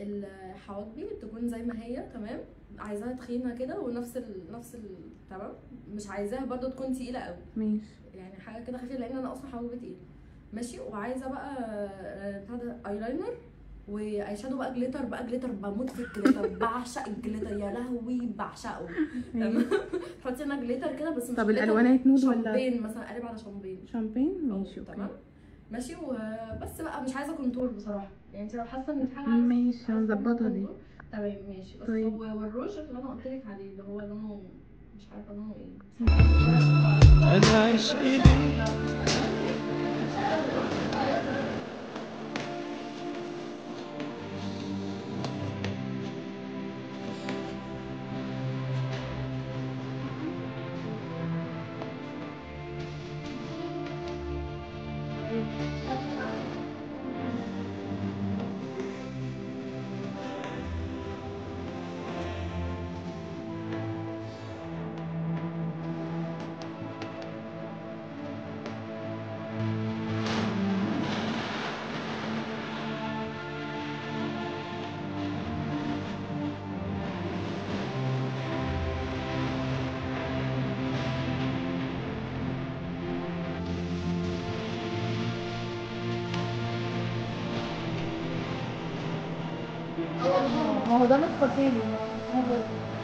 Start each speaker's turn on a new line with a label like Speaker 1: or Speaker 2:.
Speaker 1: الحواجبي تكون زي ما هي تمام عايزاها تخينه كده ونفس ال... نفس ال... تمام مش عايزاها برضو تكون تقيله قوي
Speaker 2: ماشي
Speaker 1: يعني حاجه كده خفيفه لان انا اصلا حواجبي تقيله ماشي وعايزه بقى آه، بتاع ده ايلاينر واي شادو بقى جليتر بقى جليتر بموت في الجليتر بعشق الجليتر يا لهوي بعشقه تمام تحطي لنا جليتر كده بس مش
Speaker 2: طب
Speaker 1: جليتر
Speaker 2: الالوانات نود ولا
Speaker 1: شامبين مثلا قلب على شامبين
Speaker 2: شامبين ماشي
Speaker 1: تمام
Speaker 2: اوكي
Speaker 1: ماشي وبس بقى مش عايزه كونتور بصراحه يعني انت لو حاسه ان في حاجه عايزة-
Speaker 2: ماشي
Speaker 1: عايزة
Speaker 2: هنظبطها دي
Speaker 1: كونتور، تمام ماشي بس
Speaker 2: طيب.
Speaker 1: هو والروج اللي انا قلت لك عليه اللي هو لونه مش عارفه لونه ايه
Speaker 3: أنا عشقي
Speaker 2: ما هو ده نسخة تاني